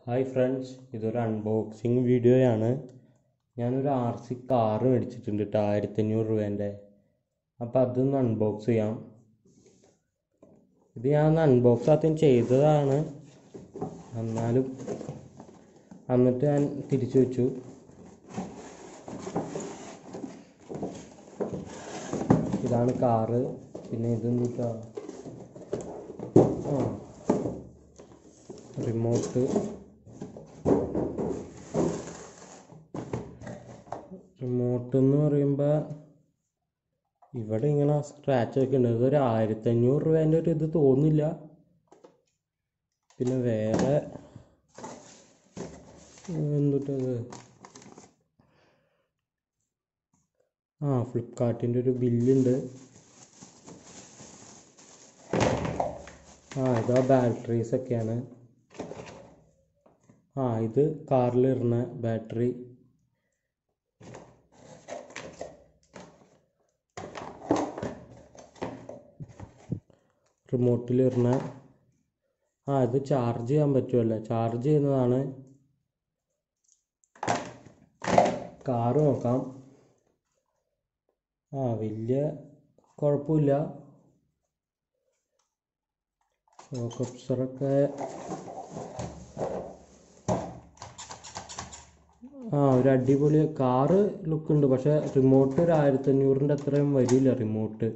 hi friends ഇതൊരു unboxing വീഡിയോയാണ് ഞാനൊരു ആർ സി കാറ് മേടിച്ചിട്ടുണ്ട് കേട്ടോ ആയിരത്തി അഞ്ഞൂറ് രൂപേൻ്റെ അപ്പോൾ അതൊന്ന് അൺബോക്സ് ചെയ്യാം ഇത് ഞാൻ ഒന്ന് അൺബോക്സ് ആദ്യം ചെയ്തതാണ് എന്നാലും എന്നിട്ട് ഞാൻ തിരിച്ചു വെച്ചു ഇതാണ് കാറ് പിന്നെ ഇതെന്താ ആ റിമോട്ട് റിമോട്ട് എന്ന് പറയുമ്പോൾ ഇവിടെ ഇങ്ങനെ സ്ക്രാച്ച് ഒക്കെ ഉണ്ട് ഇതൊരു ആയിരത്തി അഞ്ഞൂറ് രൂപേൻ്റെ ഒരു ഇത് തോന്നില്ല പിന്നെ വേറെ എന്തുട്ടത് ആ ഫ്ലിപ്കാർട്ടിൻ്റെ ഒരു ബില്ലുണ്ട് ആ ഇതാ ബാറ്ററീസ് ഒക്കെയാണ് ആ ഇത് കാറിൽ ഇടുന്ന ബാറ്ററി റിമോട്ടിൽ ഇടുന്ന ആ ഇത് ചാർജ് ചെയ്യാൻ പറ്റുമല്ലോ ചാർജ് ചെയ്യുന്നതാണ് കാറ് നോക്കാം ആ വലിയ കുഴപ്പമില്ല ഷോക്കപ്സറൊക്കെ ആ ഒരു അടിപൊളി കാറ് ലുക്ക് ഉണ്ട് പക്ഷെ റിമോട്ട് ഒരു ആയിരത്തി അഞ്ഞൂറിൻ്റെ അത്രയും വരില്ല റിമോട്ട്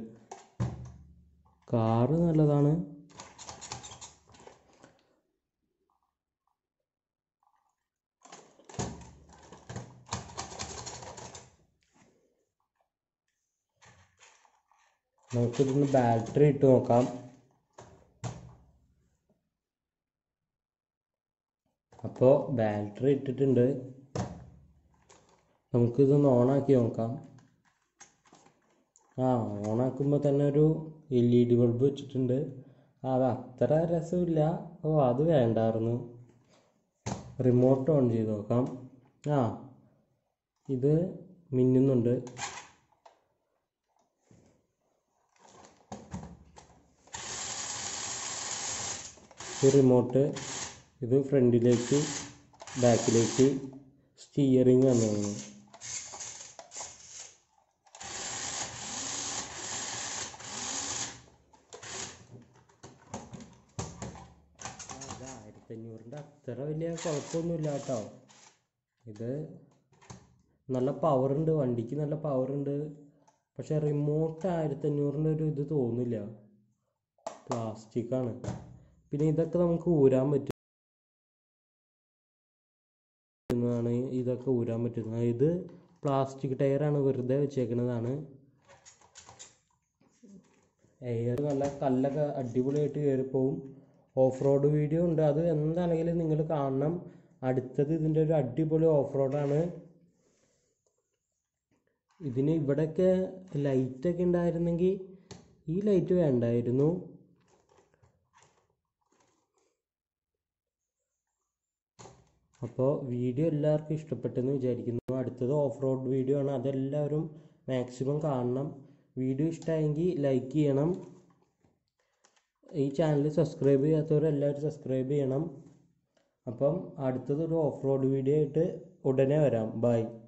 കാറ് നല്ലതാണ് നമുക്കിതൊന്ന് ബാറ്ററി ഇട്ട് നോക്കാം അപ്പോൾ ബാറ്ററി ഇട്ടിട്ടുണ്ട് നമുക്കിതൊന്ന് ഓണാക്കി നോക്കാം ആ ഓണാക്കുമ്പോൾ തന്നെ ഒരു എൽ ഇ ഡി ബൾബ് വെച്ചിട്ടുണ്ട് അത് അത്ര രസമില്ല ഓ അത് വേണ്ടായിരുന്നു റിമോട്ട് ഓൺ ചെയ്ത് നോക്കാം ആ ഇത് മിന്നുന്നുണ്ട് ഈ റിമോട്ട് ഇത് ഫ്രണ്ടിലേക്ക് ബാക്കിലേക്ക് സ്റ്റിയറിങ് ആണ് തോന്നുന്നു ആയിരത്തി അഞ്ഞൂറിൻ്റെ അത്ര വലിയ കുഴപ്പമൊന്നുമില്ല കേട്ടോ ഇത് നല്ല പവറുണ്ട് വണ്ടിക്ക് നല്ല പവറുണ്ട് പക്ഷെ റിമോട്ട് ആയിരത്തി അഞ്ഞൂറിൻ്റെ ഒരു ഇത് തോന്നില്ല പ്ലാസ്റ്റിക്കാണ് പിന്നെ ഇതൊക്കെ നമുക്ക് ഊരാൻ പറ്റുന്നതാണ് ഇതൊക്കെ ഊരാൻ പറ്റുന്നത് ഇത് പ്ലാസ്റ്റിക് ടയറാണ് വെറുതെ വെച്ചേക്കുന്നതാണ് എയർ നല്ല കല്ലൊക്കെ അടിപൊളിയായിട്ട് കയറിപ്പോവും ഓഫ് റോഡ് വീഡിയോ ഉണ്ട് അത് എന്താണെങ്കിലും നിങ്ങൾ കാണണം അടുത്തത് ഇതിൻ്റെ ഒരു അടിപൊളി ഓഫ് റോഡാണ് ഇതിന് ഇവിടെയൊക്കെ ലൈറ്റൊക്കെ ഉണ്ടായിരുന്നെങ്കിൽ ഈ ലൈറ്റ് വേണ്ടായിരുന്നു അപ്പോൾ വീഡിയോ എല്ലാവർക്കും ഇഷ്ടപ്പെട്ടെന്ന് വിചാരിക്കുന്നു അടുത്തത് ഓഫ് റോഡ് വീഡിയോ ആണ് അതെല്ലാവരും മാക്സിമം കാണണം വീഡിയോ ഇഷ്ടമായെങ്കിൽ ലൈക്ക് ചെയ്യണം ഈ ചാനൽ സബ്സ്ക്രൈബ് ചെയ്യാത്തവരെല്ലാവരും സബ്സ്ക്രൈബ് ചെയ്യണം അപ്പം അടുത്തത് ഒരു ഓഫ് റോഡ് വീഡിയോ ആയിട്ട് ഉടനെ വരാം ബൈ